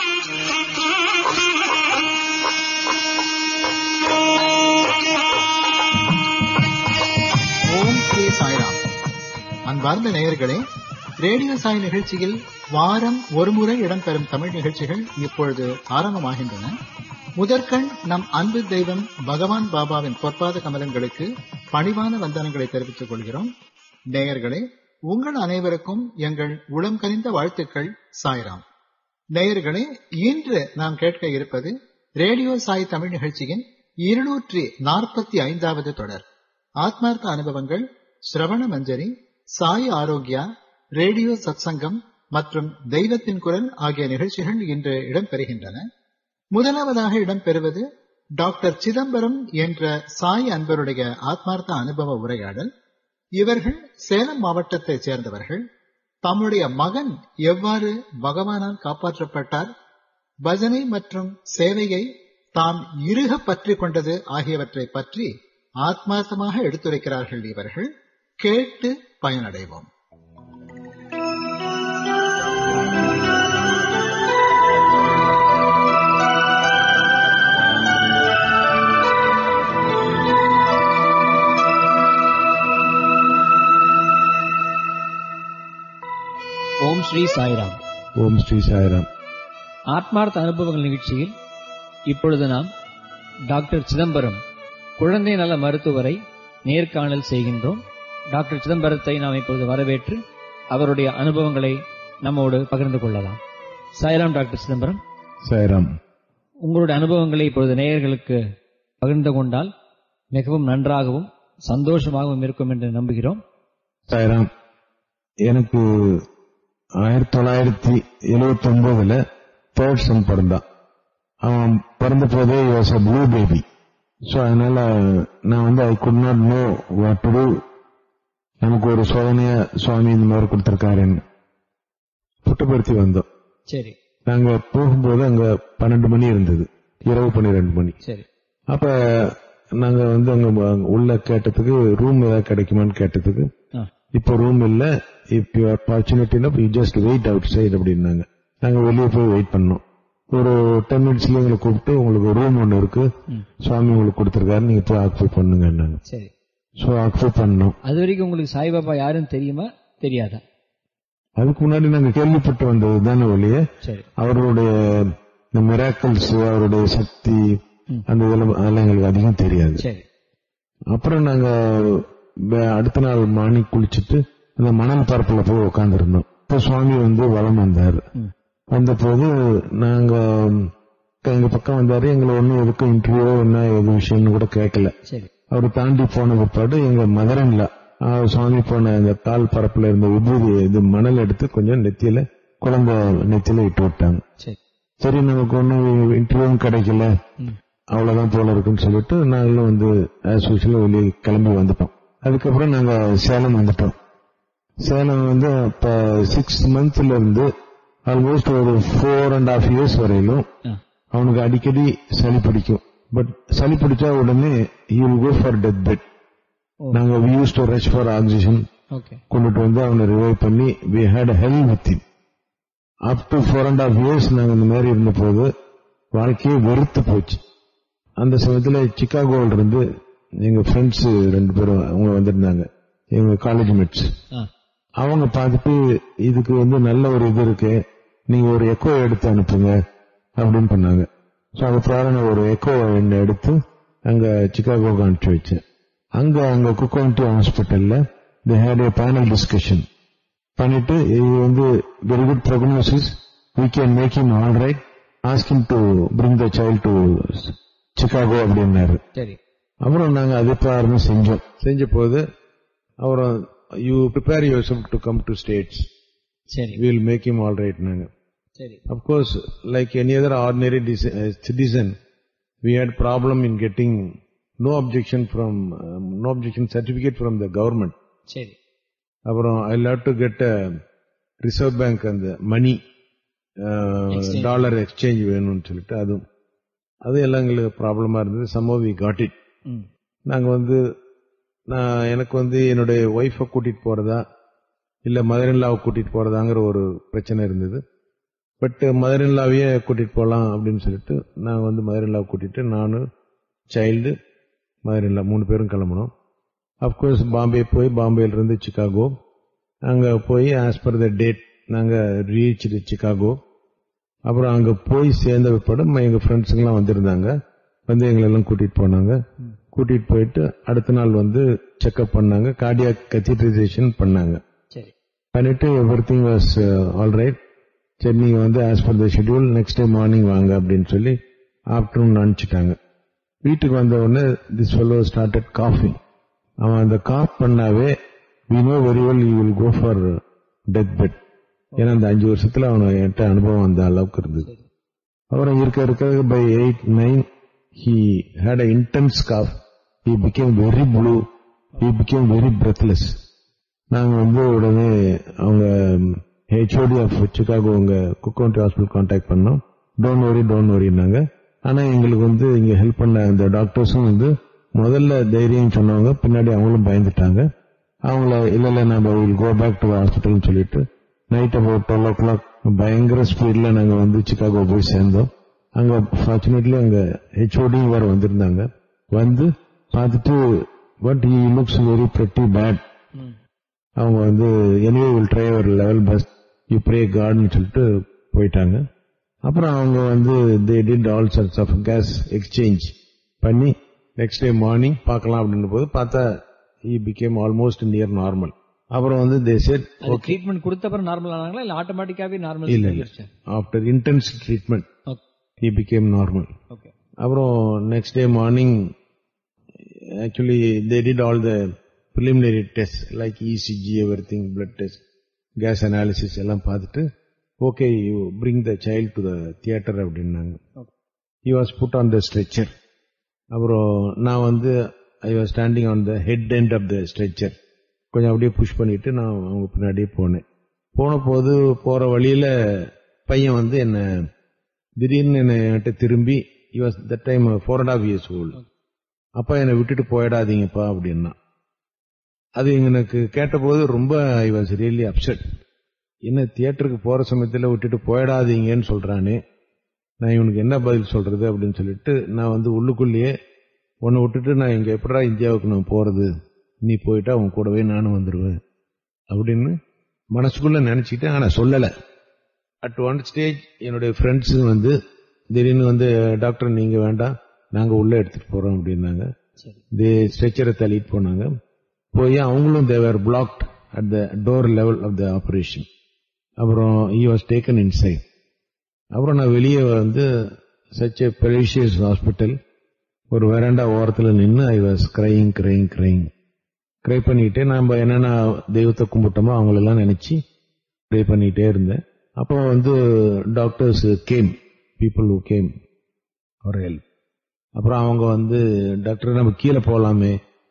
ஓம் ஸ்ரீ சாய்ராம் அன்பார்ந்த நேயர்களே ரேடியோ சாய் நிகழ்ச்சியில் வாரம் ஒருமுறை இடம்பெறும் தமிழ் நிகழ்ச்சிகள் இப்பொழுது ஆரம்பமாகின்றன முதற்கண் நம் அன்பு தெய்வம் பகவான் பாபாவின் பொற்பாத கமலங்களுக்கு பணிவான வந்தனங்களை தெரிவித்துக் கொள்கிறோம் நேயர்களே உங்கள் அனைவருக்கும் எங்கள் உளம் கனிந்த வாழ்த்துக்கள் சாய்ராம் நேயர்களே இன்று நாம் கேட்க இருப்பது ரேடியோ சாய் தமிழ் நிகழ்ச்சியின் இருநூற்றி நாற்பத்தி ஐந்தாவது தொடர் ஆத்மார்த்த அனுபவங்கள் சிரவண மஞ்சரி சாய் ஆரோக்கியா ரேடியோ சத்சங்கம் மற்றும் தெய்வத்தின் குரல் ஆகிய நிகழ்ச்சிகள் இன்று இடம்பெறுகின்றன முதலாவதாக இடம்பெறுவது டாக்டர் சிதம்பரம் என்ற சாய் அன்பருடைய ஆத்மார்த்த அனுபவ உரையாடல் இவர்கள் சேலம் மாவட்டத்தைச் சேர்ந்தவர்கள் தம்முடைய மகன் எவ்வாறு பகவானால் காப்பாற்றப்பட்டார் பஜனை மற்றும் சேவையை தாம் இறுக பற்றிக் கொண்டது ஆகியவற்றை பற்றி ஆத்மார்த்தமாக எடுத்துரைக்கிறார்கள் இவர்கள் கேட்டு பயனடைவோம் ஓம் ஸ்ரீ சாய்ராம் ஓம் ஸ்ரீ சாய்ராம் ஆத்மார்த்த அனுபவங்கள் நிகழ்ச்சியில் இப்பொழுது நாம் டாக்டர் சிதம்பரம் குழந்தை நல மருத்துவரை நேர்காணல் செய்கின்றோம் டாக்டர் சிதம்பரத்தை நாம் இப்பொழுது வரவேற்று அவருடைய அனுபவங்களை நம்மோடு பகிர்ந்து கொள்ளலாம் சாய்ராம் டாக்டர் சிதம்பரம் சாய்ராம் உங்களுடைய அனுபவங்களை இப்பொழுது நேயர்களுக்கு பகிர்ந்து கொண்டால் மிகவும் நன்றாகவும் சந்தோஷமாகவும் இருக்கும் என்று நம்புகிறோம் சாய்ராம் எனக்கு ஆயிரத்தி தொள்ளாயிரத்தி எழுபத்தி ஒன்பதுல தேர்ட் சன் பிறந்தான் அவன் பிறந்த போதே was a blue baby so அதனால நான் வந்து I could not know what to do நமக்கு ஒரு சோதனைய சுவாமி இந்த மாதிரி கொடுத்திருக்காருன்னு புட்டுப்படுத்தி வந்தோம் சரி நாங்க போகும்போது அங்க பன்னெண்டு மணி இருந்தது இரவு பன்னிரெண்டு மணி சரி அப்ப நாங்க வந்து அங்க உள்ள கேட்டதுக்கு ரூம் ஏதாவது கிடைக்குமான்னு கேட்டதுக்கு ஆ, இப்போ ரூம் இல்ல if you are fortunate you just wait outside அப்படின்னாங்க நாங்க வெளியே போய் வெயிட் பண்ணோம் ஒரு டென் மினிட்ஸ்ல எங்களை கூப்பிட்டு உங்களுக்கு ரூம் ஒன்று இருக்கு ம். சுவாமி உங்களுக்கு கொடுத்துருக்காரு நீங்க போய் ஆக்குபை பண்ணுங்கன்னாங்க சரி ஸோ ஆக்குபை பண்ணோம் அது வரைக்கும் உங்களுக்கு சாய்பாபா யாருன்னு தெரியுமா தெரியாதா அதுக்கு முன்னாடி நாங்க கேள்விப்பட்டு வந்தது தானே ஒழிய சரி அவருடைய இந்த மிராக்கல்ஸ் அவருடைய சக்தி ம். அந்த இதெல்லாம் அதெல்லாம் எங்களுக்கு அதிகம் தெரியாது சரி அப்புறம் நாங்க வ- அடுத்த நாள் மார்னிங் குளிச்சுட்டு அந்த மணல் பரப்புல போய் உட்காந்துருந்தோம் இப்போ சுவாமி வந்து வலம் வந்தார் ம். வந்த போது நாங்க எங்க பக்கம் வந்தாரு எங்களை ஒன்னும் எதுக்கும் இன்டர்வியூ என்ன எது விஷயம்னு கூட கேட்கல சரி அவர் தாண்டி போன பிற்பாடு எங்க மதரன்ல சுவாமி போன அந்த கால் பரப்புல இருந்த விபூதி இது மணல் எடுத்து கொஞ்சம் நெத்தியில குழந்தை நெத்தியில இட்டு விட்டாங்க சரி சரி நமக்கு ஒன்னும் இன்டர்வியூவும் கிடைக்கல ம். அவ்வளவுதான் போல இருக்குன்னு சொல்லிட்டு நாங்களும் வந்து ஆஸ் யூஷுவல் வெளியே கிளம்பி வந்துட்டோம் அதுக்கப்புறம் நாங்க சேலம் வந்துட்டோம் சேலம் வந்து அப்ப சிக்ஸ் மந்த்ல இருந்து ஆல்மோஸ்ட் ஒரு ஃபோர் அண்ட் ஹாஃப் இயர்ஸ் வரையிலும் ஆ, அவனுக்கு அடிக்கடி சளி பிடிக்கும் பட் சளி பிடிச்சா உடனே he will go for death bed oh நாங்க we used to rush for oxygen okay கொண்டுட்டு வந்து அவனை ரிவைவ் பண்ணி we had hell with him up to four and half years நாங்க இந்த மாதிரி இருந்த போது வாழ்க்கையே வெறுத்து போச்சு அந்த சமயத்துல சிக்காகோல இருந்து எங்க ஃப்ரெண்ட்ஸ் ரெண்டு பேரும் அவங்க வந்திருந்தாங்க எங்க காலேஜ் மேட்ஸ் ஆ அவங்க பார்த்துட்டு இதுக்கு வந்து நல்ல ஒரு இது இருக்கு நீங்க ஒரு எக்கோ எடுத்து அனுப்புங்க அப்படின்னு பண்ணாங்க ஸோ அது பிரகாரம் நான் ஒரு எக்கோ என்ன எடுத்து அங்க சிக்காகோக்கு அனுப்பிச்சு வச்சேன் அங்க அங்க குக்கோன்டி ஹாஸ்பிட்டல்ல they had a panel discussion பண்ணிட்டு இது வந்து very good prognosis we can make him all right ask him to bring the child to Chicago அப்படின்னாரு சரி அப்புறம் நாங்க அது பிரகாரம் செஞ்சோம் செஞ்ச போது அப்புறம் you prepare yourself to come to States சரி வில் மேக் him ஆல் ரைட்னாங்க சரி Of course, like any other ordinary dis- uh, citizen, we had problem in getting no objection from, um, no objection certificate from the government. சரி அப்புறம் I love to get reserve bank அந்த money Exchange. Dollar exchange வேணும்னு சொல்லிட்டு அதுவும் அது எல்லாம் எங்களுக்கு ப்ராப்ளமா இருந்தது சம்மோ வி காட் இட் ம் நாங்க வந்து நான் எனக்கு வந்து என்னுடைய ஒய்ஃபை கூட்டிட்டு போறதா இல்ல மதர் இல்லாவை கூட்டிட்டு போறதாங்கிற ஒரு பிரச்சனை இருந்தது பட் மதரின்லாவையே கூட்டிட்டு போகலாம் அப்படின்னு சொல்லிட்டு நாங்கள் வந்து மதரின்லாவை கூட்டிட்டு நானும் சைல்டு மதரின்லா மூணு பேரும் கிளம்புனோம் அப்கோர்ஸ் பாம்பே போய் பாம்பேல இருந்து சிகாகோ அங்கே போய் ஆஸ் பர் த டேட் நாங்கள் ரீச் சிகாகோ அப்புறம் அங்கே போய் சேர்ந்த பிற்பாடு எங்கள் ஃப்ரெண்ட்ஸுங்கெல்லாம் வந்திருந்தாங்க வந்து எங்களெல்லாம் கூட்டிட்டு போனாங்க கூட்டிட்டு போயிட்டு அடுத்த நாள் வந்து செக்அப் பண்ணாங்க கார்டியாக் கத்தீட்ரைசேஷன் பண்ணாங்க சரி பண்ணிட்டு everything was all right சரி நீங்க வந்து as per the schedule next day morning வாங்க அப்படின்னு சொல்லி ஆஃப்டர்நூன் அனுப்பிச்சிட்டாங்க வீட்டுக்கு வந்த உடனே திஸ் ஃபெல்லோ ஸ்டார்டட் காஃபி அவன் அந்த காஃப் பண்ணாவே we know very well you will go for death bed ஏன்னா அந்த அஞ்சு வருஷத்துல அவன் என்கிட்ட அனுபவம் அந்த அளவுக்கு இருந்தது அப்புறம் இருக்க இருக்க by eight nine he had a intense cough he became very blue he became very breathless நாங்க வந்து உடனே அவங்க ஹெச்ஓடி ஆஃப் சிகாகோ உங்க குக்கவுண்டி ஹாஸ்பிட்டல் கான்டாக்ட் பண்ணோம் டோன்ட் வரி டோன்ட் வரினாங்க ஆனா எங்களுக்கு வந்து இங்க ஹெல்ப் பண்ண அந்த டாக்டர்ஸும் வந்து முதல்ல தைரியம் சொன்னவங்க பின்னாடி அவங்களும் பயந்துட்டாங்க அவங்கள இல்ல இல்ல நம்ம வில் கோ பேக் டு ஹாஸ்பிட்டல்னு சொல்லிட்டு night about twelve o'clock பயங்கர ஸ்பீட்ல நாங்க வந்து சிகாகோ போய் சேர்ந்தோம் அங்க ஃபார்ச்சுனேட்லி அங்க ஹெச்ஓடி வேற வந்திருந்தாங்க வந்து பார்த்துட்டு but he looks very pretty bad அவங்க வந்து எனிவே வில் ட்ரை ஒரு லெவல் பஸ் யூ ப்ரே காட்னு சொல்லிட்டு போயிட்டாங்க அப்புறம் அவங்க வந்து they did all sorts of gas exchange பண்ணி நெக்ஸ்ட் டே மார்னிங் பார்க்கலாம் அப்படின்னு போது பார்த்தா he became almost near normal அப்புறம் வந்து தே செட் அது ட்ரீட்மெண்ட் கொடுத்த அப்புறம் நார்மல் ஆனாங்களா இல்ல ஆட்டோமேட்டிக்காவே நார்மல் இல்ல இல்ல after intense treatment he became normal okay அப்புறம் next day morning actually they did all the preliminary test like ECG every thing blood test gas analysis எல்லாம் பார்த்துட்டு okay you bring the child to the theatre அப்படின்னாங்க he was put on the stretcher அப்புறம் நான் வந்து I was standing on the head end of the stretcher கொஞ்சம் அப்படியே push பண்ணிட்டு நான் அவங்க பின்னாடியே போனேன் போன போது போற வழியில பையன் வந்து என்ன திடீர்னு என்ன என்கிட்ட திரும்பி was that time four and half years old அப்பா என்னை விட்டுட்டு போயிடாதீங்கப்பா அப்படின்னா அது எனக்கு கேட்டபோது ரொம்ப ஐ வாஸ் ரியலி அப்செட் என்ன தியேட்டருக்கு போற சமயத்தில் விட்டுட்டு போயிடாதீங்கன்னு சொல்றானே நான் இவனுக்கு என்ன பதில் சொல்றது அப்படின்னு சொல்லிட்டு நான் வந்து உள்ளுக்குள்ளேயே உன்னை விட்டுட்டு நான் இங்க எப்படா இந்தியாவுக்கு நான் போறது நீ போயிட்டா உன் கூடவே நானும் வந்துருவேன் அப்படின்னு மனசுக்குள்ள நினைச்சிட்டேன் ஆனா சொல்லல அட் ஒன் ஸ்டேஜ் என்னுடைய ஃப்ரெண்ட்ஸ் வந்து திடீர்னு வந்து டாக்டர் நீங்க வேண்டாம் நாங்க உள்ள எடுத்துட்டு போறோம் அப்படின்னாங்க சரி தே ஸ்ட்ரெச்சரை தள்ளிட்டு போனாங்க போய் அவங்களும் they were blocked at the door level of the operation அப்புறம் ஈ வாஸ் டேக்கன் இன்சைட் அப்புறம் நான் வெளியே வந்து சச் எ பெரிஷியஸ் ஹாஸ்பிட்டல் ஒரு வெராண்டா ஓரத்தில் நின்று I was crying crying crying cry பண்ணிக்கிட்டே நம்ம என்னென்ன தெய்வத்தை கும்பிட்டோமோ அவங்களெல்லாம் நினைச்சு ப்ரே பண்ணிக்கிட்டே இருந்தேன் அப்போ வந்து doctors came people who came our help அப்புறம் அவங்க வந்து டாக்டர் நம்ம கீழே போகலாமே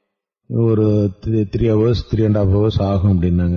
ஒரு three hours three and half hours ஆகும் அப்படின்னாங்க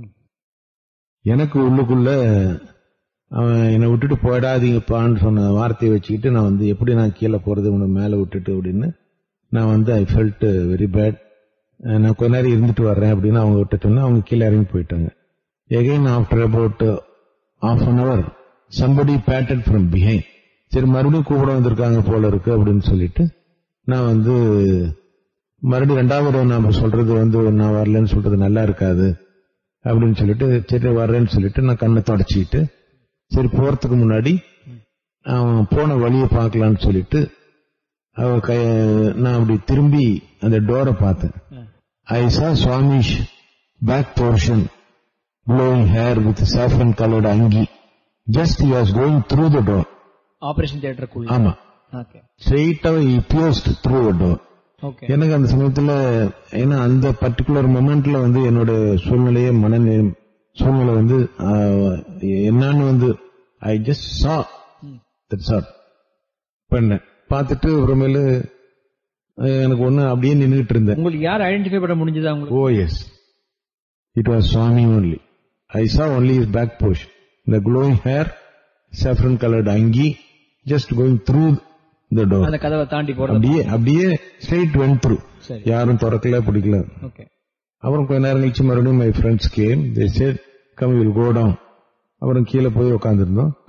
எனக்கு உள்ளுக்குள்ள அவன் என்னை விட்டுட்டு போயிடாதீங்கப்பான்னு சொன்ன வார்த்தையை வச்சுக்கிட்டு நான் வந்து எப்படி நான் கீழே போறது உன்னை மேலே விட்டுட்டு அப்படின்னு நான் வந்து ஐ ஃபெல்ட் வெரி பேட் நான் கொஞ்ச நேரம் இருந்துட்டு வர்றேன் அப்படின்னு அவங்க விட்டு சொன்னா அவங்க கீழே இறங்கி போயிட்டாங்க again after about half an hour somebody patted from behind சரி மறுபடியும் கூப்பிட வந்திருக்காங்க போல இருக்கு அப்படின்னு சொல்லிட்டு நான் வந்து மறுபடியும் ரெண்டாவது நாம சொல்றது வந்து நான் வரலன்னு சொல்றது நல்லா இருக்காது அப்படின்னு சொல்லிட்டு சரி வர்றேன்னு சொல்லிட்டு நான் கண்ணை தொடச்சிக்கிட்டு சரி போறதுக்கு முன்னாடி அவன் போன வழியை பார்க்கலான்னு சொல்லிட்டு அவ கை நான் அப்படி திரும்பி அந்த டோரை பார்த்தேன் I saw Swami's back portion flowing hair with saffron coloured அங்கி just he was going through the door operation தியேட்டருக்குள்ள ஆமா ஓகே ஸ்ட்ரெயிட்டா passed through a door okay எனக்கு அந்த சமயத்துல ஏன்னா அந்த பர்டிகுலர் மொமெண்ட்ல வந்து என்னோட சூழ்நிலையே மன சூழ்நிலை வந்து ஆஹ், என்னன்னு வந்து I just saw that's all பண்ணேன் பார்த்துட்டு அப்புறமேலு அஹ், எனக்கு ஒண்ணு அப்படியே நின்றுட்டு இருந்தேன் உங்களுக்கு யார் ஐடென்டிஃபை பண்ண முடிஞ்சதா உங்களுக்கு oh yes it was Swami only I saw only his back portion இந்த க்ளோயிங் ஹேர் saffron கலர்டு அங்கி just going through the door அந்த கதவை தாண்டி போறது அப்படியே அப்படியே ஸ்ட்ரெயிட் வென் த்ரூ சரி யாரும் திறக்கல பிடிக்கல ஓகே அப்புறம் கொஞ்ச நேரம் கழிச்சு மறுபடியும் my friends came they said come will go down அப்புறம் கீழே போய் உட்காந்துருந்தோம் okay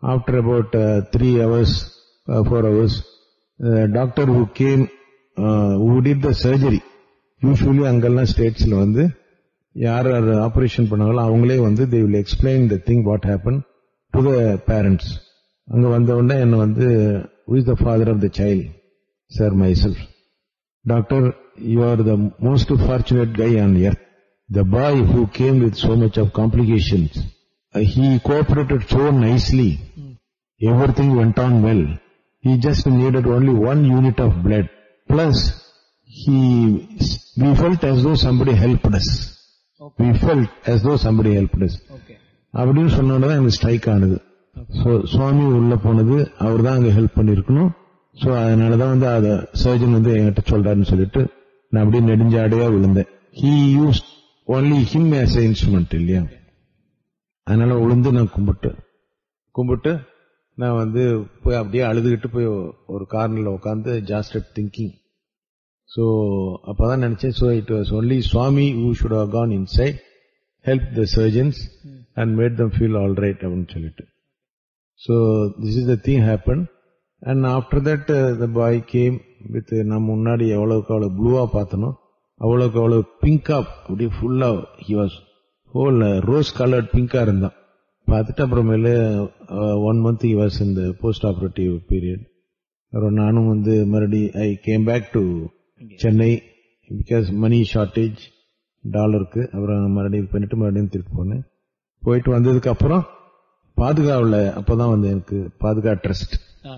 after about uh, three hours, uh, four hours, the doctor who came, uh, who did the surgery, usually அங்கெல்லாம் ஸ்டேட்ஸ்ல வந்து யார் யார் ஆபரேஷன் பண்ணாங்களோ அவங்களே வந்து they will explain the thing what happen to the parents அங்க வந்த உடனே என்ன வந்து who is the father of the child sir myself doctor you are the most fortunate guy on earth the boy who came with so much of complications uh, he cooperated so nicely everything went on well he just needed only one unit of blood plus he we felt as though somebody helped us we felt as though somebody helped us okay அப்படின்னு சொன்னோட எனக்கு strike ஆனது so சுவாமி உள்ள போனது அவர் தான் அங்க help பண்ணிருக்கணும் so அதனாலதான் வந்து அத சர்ஜன் வந்து என்கிட்ட சொல்றாருன்னு சொல்லிட்டு நான் அப்படியே நெடுஞ்சாடையா விழுந்தேன் he use only him as a instrument இல்லையா அதனால விழுந்து நான் கும்பிட்டு கும்பிட்டு நான் வந்து போய் அப்படியே அழுதுகிட்டு போய் ஒரு கார்னர்ல உட்காந்து ஜாஸ்ட் திங்கிங் ஸோ அப்பதான் நினைச்சேன் so it was only Swami who should have gone inside help the surgeons and made them feel all right அப்படின்னு சொல்லிட்டு so this is the thing happened and after that uh, the boy came with நம்ம முன்னாடி எவ்வளவுக்கு அவ்வளவு ப்ளூவா பார்த்தனோ அவ்வளவுக்கு அவ்வளவு பிங்கா அப்படியே ஃபுல்லா he was whole rose coloured பிங்கா இருந்தான் பார்த்துட்டு அப்புறமேல ஒன் மந்த் ஹி வாஸ் இந்த போஸ்ட் ஆபரேட்டிவ் பீரியட் அப்புறம் நானும் வந்து மறுபடி I came back to Chennai because money shortage டாலருக்கு அப்புறம் மறுபடியும் இது பண்ணிட்டு மறுபடியும் திருப்பி போனேன் போயிட்டு வந்ததுக்கு அப்புறம் பாதுகாவில் அப்பதான் வந்து எனக்கு பாதுகா ட்ரஸ்ட்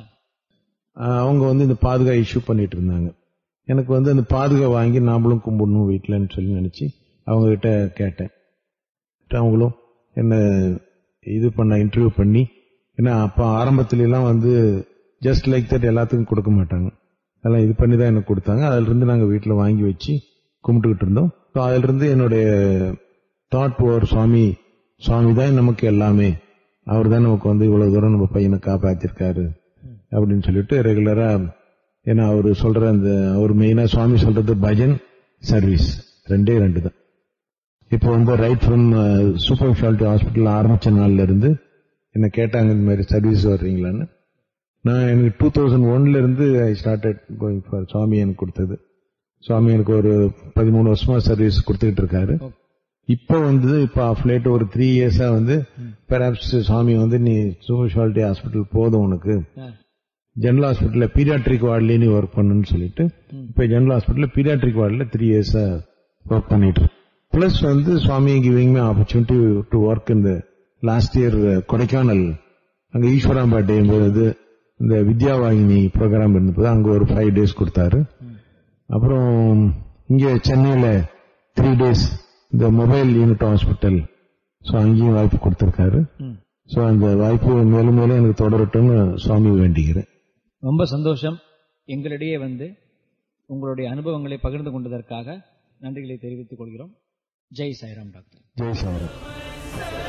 ஆ அவங்க வந்து இந்த பாதுகா இஷ்யூ பண்ணிட்டு இருந்தாங்க எனக்கு வந்து அந்த பாதுகா வாங்கி நாமளும் கும்பிடணும் வீட்டிலன்னு சொல்லி நினைச்சு அவங்க கிட்ட கேட்டேன் அவங்களும் என்ன இது பண்ண இன்டர்வியூ பண்ணி ஏன்னா அப்ப ஆரம்பத்துல எல்லாம் வந்து ஜஸ்ட் லைக் தட் எல்லாத்துக்கும் கொடுக்க மாட்டாங்க அதெல்லாம் இது பண்ணி தான் எனக்கு கொடுத்தாங்க அதுல இருந்து நாங்க வீட்டுல வாங்கி வச்சு கும்பிட்டுக்கிட்டு இருந்தோம் So அதுல இருந்து என்னுடைய தாட் போவர் சுவாமி சுவாமி தான் நமக்கு எல்லாமே அவர் தான் நமக்கு வந்து இவ்வளவு தூரம் நம்ம பையனை காப்பாத்திருக்காரு அப்படின்னு சொல்லிட்டு ரெகுலரா ஏன்னா அவரு சொல்ற அந்த அவர் மெயினா சுவாமி சொல்றது பஜன் சர்வீஸ் ரெண்டே ரெண்டு தான் இப்போ வந்து right from super speciality hospital ஆரம்பிச்ச நாள்ல இருந்து என்ன கேட்டாங்க இந்த மாதிரி சர்வீஸ் வர்றீங்களான்னு நான் எனக்கு டூ தௌசண்ட் ஒன்ல இருந்து I started going for Swami எனக்கு கொடுத்தது சுவாமி எனக்கு ஒரு பதிமூணு வருஷமா சர்வீஸ் கொடுத்துக்கிட்டு இருக்காரு இப்போ வந்து இப்போ ஆஃப் லேட் ஒரு த்ரீ இயர்ஸா வந்து பெராப்ஸ் சுவாமி வந்து நீ சூப்பர் ஸ்பெஷாலிட்டி ஹாஸ்பிட்டல் போதும் உனக்கு ஆ ஜெனரல் ஹாஸ்பிட்டல்ல பீடியாட்ரிக் வார்ட்லயே நீ ஒர்க் பண்ணுன்னு சொல்லிட்டு இப்ப ஜெனரல் ஹாஸ்பிட்டல்ல பீடியாட்ரிக் வார்டில் த்ரீ இயர்ஸா ஒர்க் பண்ணிட்டு பிளஸ் வந்து Swami giving me opportunity to work இந்த லாஸ்ட் இயர் கொடைக்கானல் அங்க ஈஸ்வராம்பாட்டை என்பது இந்த வித்யாவாகினி ப்ரோக்ராம் இருந்தபோது அங்க ஒரு ஃபைவ் டேஸ் கொடுத்தாரு அப்புறம் இங்க சென்னையில த்ரீ டேஸ் இந்த மொபைல் யூனிட் ஹாஸ்பிட்டல் ஸோ அங்கேயும் வாய்ப்பு கொடுத்திருக்காரு ம். ஸோ அந்த வாய்ப்பு மேலும் மேலும் எனக்கு தொடரட்டும்னு சுவாமி வேண்டிக்கிறேன் ரொம்ப சந்தோஷம் எங்களிடையே வந்து உங்களுடைய அனுபவங்களை பகிர்ந்து கொண்டதற்காக நன்றிகளை தெரிவித்துக் கொள்கிறோம் ஜெய் சாய்ராம் டாக்டர் ஜெய் சாரம்